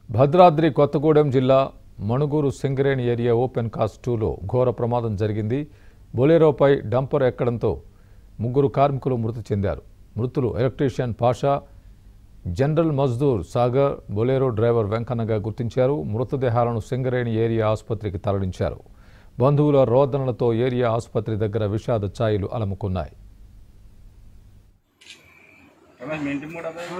భద్రాద్రి కొత్తగూడెం జిల్లా Manuguru Singareni area open cast టూలో ఘోర ప్రమాదం జరిగింది బొలెరోపై డంపర్ ఎక్కడంతో ముగ్గురు కార్మికులు మృతి చెందారు మృతులు ఎలక్ట్రీషియన్ పాషా జనరల్ మజ్దూర్ సాగర్ బొలెరో డ్రైవర్ వెంకన్నగా గుర్తించారు మృతదేహాలను సింగరేణి ఏరియా ఆసుపత్రికి తరలించారు బంధువుల రోదనలతో ఏరియా ఆసుపత్రి దగ్గర విషాద ఛాయలు అలముకున్నాయి రమేష్ మీ ఇంటి మూడు అబ్బాయి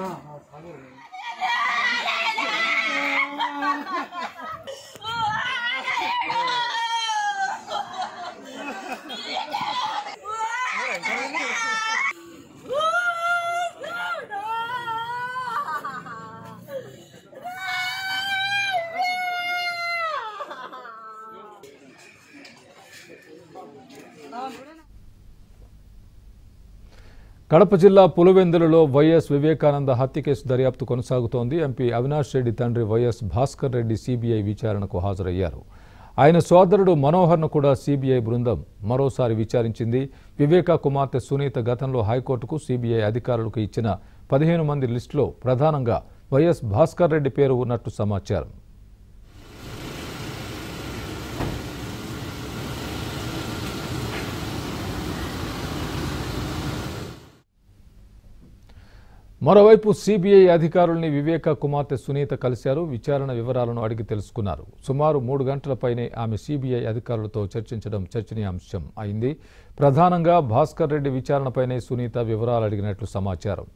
కడప జిల్లా పులివెందులలో వైఎస్ వివేకానంద హత్య కేసు దర్యాప్తు కొనసాగుతోంది ఎంపీ అవినాష్ రెడ్డి తండ్రి వైఎస్ భాస్కర్ రెడ్డి సిబిఐ విచారణకు హాజరయ్యారు ఆయన సోదరుడు మనోహర్ను కూడా సిబిఐ బృందం మరోసారి విచారించింది వివేక కుమార్తె సునీత గతంలో హైకోర్టుకు సిబిఐ అధికారులకు ఇచ్చిన పదిహేను మంది లిస్టులో ప్రధానంగా వైఎస్ భాస్కర్ రెడ్డి పేరు ఉన్నట్టు సమాచారం మరోవైపు సిబిఐ అధికారుల్ని వివేక కుమార్తె సునీత కలిశారు విచారణ వివరాలను అడిగి తెలుసుకున్నారు సుమారు మూడు గంటలపైనే ఆమె సిబిఐ అధికారులతో చర్చించడం చర్చనీయాంశం అయింది ప్రధానంగా భాస్కర్ రెడ్డి విచారణపైనే సునీత వివరాలు అడిగినట్లు సమాచారం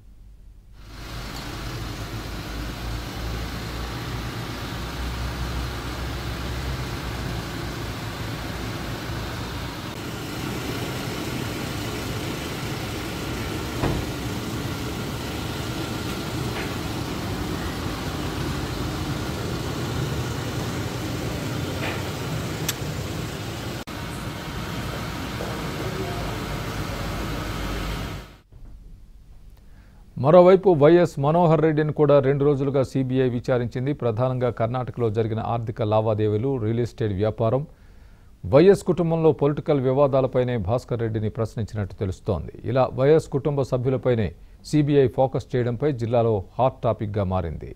మరోవైపు వైఎస్ మనోహర్ రెడ్డిని కూడా రెండు రోజులుగా సిబిఐ విచారించింది ప్రధానంగా కర్ణాటకలో జరిగిన ఆర్థిక లావాదేవీలు రియల్ ఎస్టేట్ వ్యాపారం వైఎస్ కుటుంబంలో పొలిటికల్ వివాదాలపైనే భాస్కర్ రెడ్డిని ప్రశ్నించినట్టు తెలుస్తోంది ఇలా వైఎస్ కుటుంబ సభ్యులపైనే సిబిఐ ఫోకస్ చేయడంపై జిల్లాలో హాట్ టాపిక్గా మారింది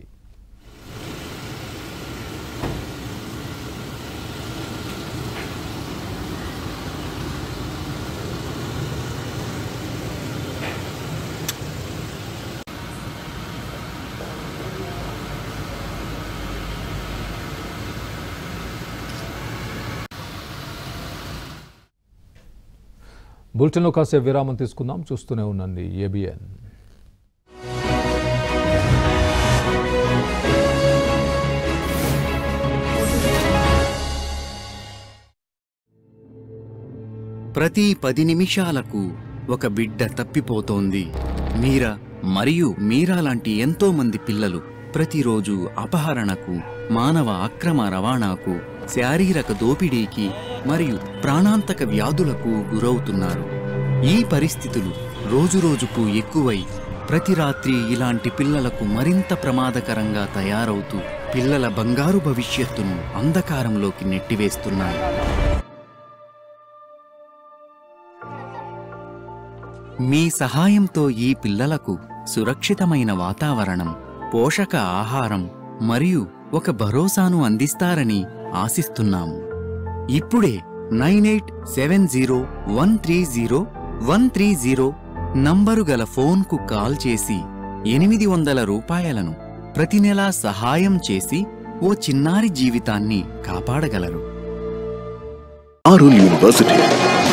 బులెటిన్లో కాసేపు విరామం తీసుకుందాం చూస్తూనే ఉండండి ఏబిఎన్ ప్రతి పది నిమిషాలకు ఒక బిడ్డ తప్పిపోతోంది మీరా మరియు మీరా లాంటి ఎంతో మంది పిల్లలు ప్రతిరోజు అపహరణకు మానవ అక్రమ రవాణాకు శారీరక దోపిడీకి మరియు ప్రాణాంతక వ్యాధులకు గురవుతున్నారు ఈ పరిస్థితులు రోజురోజుకు ఎక్కువై ప్రతి రాత్రి ఇలాంటి పిల్లలకు మరింత ప్రమాదకరంగా తయారవుతూ పిల్లల బంగారు భవిష్యత్తును అంధకారంలోకి నెట్టివేస్తున్నాయి మీ సహాయంతో ఈ పిల్లలకు సురక్షితమైన వాతావరణం పోషక ఆహారం మరియు ఒక భరోసాను అందిస్తారని ఆశిస్తున్నాము ఇప్పుడే nine eight seven zero one three zero one three zero number గల ఫోన్కు కాల్ చేసి ఎనిమిది వందల రూపాయలను ప్రతి నెలా సహాయం చేసి ఓ చిన్నారి జీవితాన్ని కాపాడగలరు Arul University,